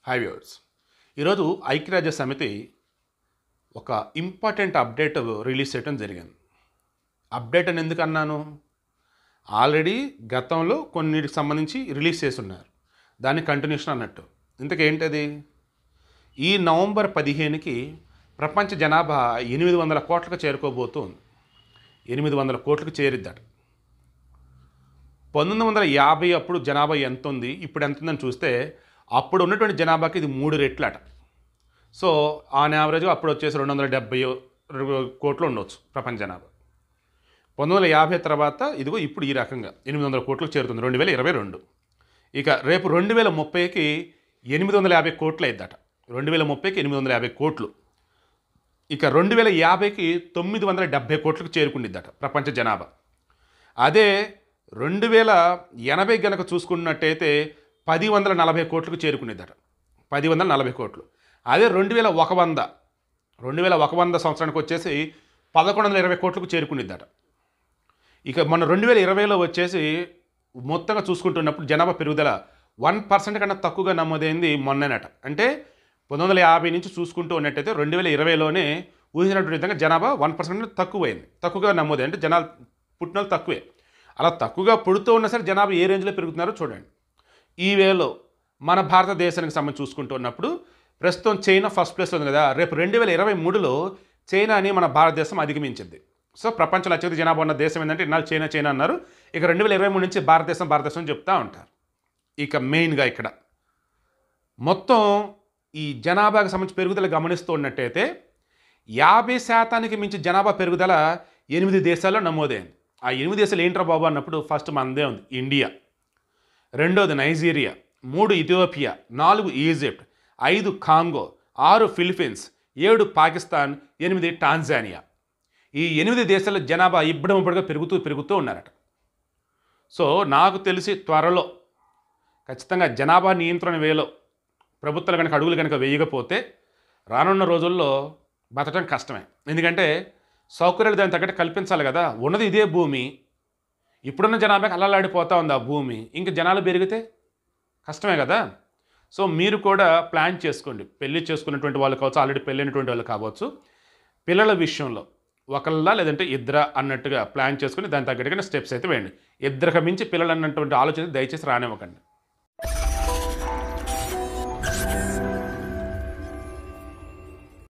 high viewers ఈరోజు ఐక్యరాజ్య సమితి ఒక ఇంపార్టెంట్ అప్డేట్ రిలీజ్ చేయడం జరిగింది అప్డేట్ అని ఎందుకు అన్నాను ఆల్రెడీ గతంలో కొన్నిటికి సంబంధించి రిలీజ్ చేసి ఉన్నారు దాని కంటిన్యూషన్ అన్నట్టు ఇంతకేంటది ఈ నవంబర్ పదిహేనుకి ప్రపంచ జనాభా ఎనిమిది వందల కోట్లకు చేరుకోబోతుంది ఎనిమిది వందల కోట్లకు చేరిద్దట పంతొమ్మిది వందల యాభై అప్పుడు జనాభా ఎంత ఉంది ఇప్పుడు ఎంత ఉందని చూస్తే అప్పుడు ఉన్నటువంటి జనాభాకి ఇది మూడు రెట్లట సో ఆన్ యావరేజ్గా అప్పుడు వచ్చేసి రెండు వందల డెబ్బై కోట్లు ఉండవచ్చు ప్రపంచ జనాభా పంతొమ్మిది వందల యాభై తర్వాత ఇదిగో ఇప్పుడు ఈ రకంగా ఎనిమిది వందల కోట్లకు చేరుతుంది రెండు వేల ఇరవై రెండు ఇక రేపు రెండు వేల ముప్పైకి ఎనిమిది వందల యాభై కోట్లు అయిద్దట రెండు వేల ముప్పైకి ఎనిమిది వందల యాభై కోట్లు ఇక రెండు వేల యాభైకి తొమ్మిది వందల డెబ్బై కోట్లకు చేరుకుండిద్దట ప్రపంచ జనాభా అదే రెండు వేల ఎనభై గనక చూసుకున్నట్టయితే పది వందల నలభై కోట్లకు చేరుకునేదట పది వందల నలభై కోట్లు అదే రెండు వేల ఒక వంద రెండు వేల ఒక వంద సంవత్సరానికి వచ్చేసి పదకొండు వందల ఇరవై కోట్లకు చేరుకునిద్దట ఇక మన రెండు వేల ఇరవైలో వచ్చేసి మొత్తంగా చూసుకుంటున్నప్పుడు జనాభా పెరుగుదల వన్ పర్సెంట్ కన్నా తక్కువగా నమోదైంది మొన్ననట అంటే పంతొమ్మిది వందల యాభై నుంచి చూసుకుంటూ ఉన్నట్టయితే రెండు వేల ఇరవైలోనే ఊహించినటువంటి విధంగా జనాభా వన్ పర్సెంట్ తక్కువైంది తక్కువగా నమోదైంది అంటే జనాలు పుట్టిన వాళ్ళు తక్కువే అలా తక్కువగా పుడుతూ ఉన్నా సరే జనాభా ఏ రేంజ్లో పెరుగుతున్నారో చూడండి ఈ వేలో మన భారతదేశానికి సంబంధించి చూసుకుంటూ ఉన్నప్పుడు ప్రస్తుతం చైనా ఫస్ట్ ప్లేస్లో ఉంది కదా రేపు రెండు వేల ఇరవై మూడులో చైనాని మన భారతదేశం అధిగమించింది సో ప్రపంచంలో అత్యధిక జనాభా ఉన్న దేశం ఏంటంటే ఇన్నాళ్ళు చైనా చైనా అన్నారు ఇక రెండు వేల ఇరవై మూడు నుంచి భారతదేశం భారతదేశం అని చెప్తా ఉంటారు ఇక మెయిన్గా ఇక్కడ మొత్తం ఈ జనాభాకి సంబంధించి పెరుగుదల గమనిస్తూ ఉన్నట్టయితే యాభై శాతానికి మించి జనాభా పెరుగుదల ఎనిమిది దేశాల్లో నమోదైంది ఆ ఎనిమిది దేశాలు ఏంట్రా బాబు అన్నప్పుడు ఫస్ట్ మనదే ఉంది ఇండియా రెండోది నైజీరియా మూడు ఇథియోపియా నాలుగు ఈజిప్ట్ ఐదు కాంగో ఆరు ఫిలిపీన్స్ ఏడు పాకిస్తాన్ ఎనిమిది టాంజానియా ఈ ఎనిమిది దేశాల జనాభా ఇబ్బడముబ్బడిగా పెరుగుతూ పెరుగుతూ ఉన్నారట సో నాకు తెలిసి త్వరలో ఖచ్చితంగా జనాభా నియంత్రణ వేలో ప్రభుత్వాలు కనుక అడుగులు కనుక వేయకపోతే రానున్న రోజుల్లో బతకడం కష్టమే ఎందుకంటే సౌకర్యాలు దానికి తగ్గట్టు కల్పించాలి కదా ఉన్నది ఇదే భూమి ఇప్పుడున్న జనాభాకి అల్లలాడిపోతూ ఉంది ఆ భూమి ఇంక జనాలు పెరిగితే కష్టమే కదా సో మీరు కూడా ప్లాన్ చేసుకోండి పెళ్లి చేసుకున్నటువంటి వాళ్ళు కావచ్చు ఆల్రెడీ పెళ్ళైనటువంటి వాళ్ళు కావచ్చు పిల్లల విషయంలో ఒకళ్ళ లేదంటే ఇద్దర అన్నట్టుగా ప్లాన్ చేసుకుని దాని తగ్గట్టుగా స్టెప్స్ అయితే వేయండి ఇద్దరికి మించి పిల్లలు అన్నటువంటి ఆలోచన దయచేసి రానివ్వకండి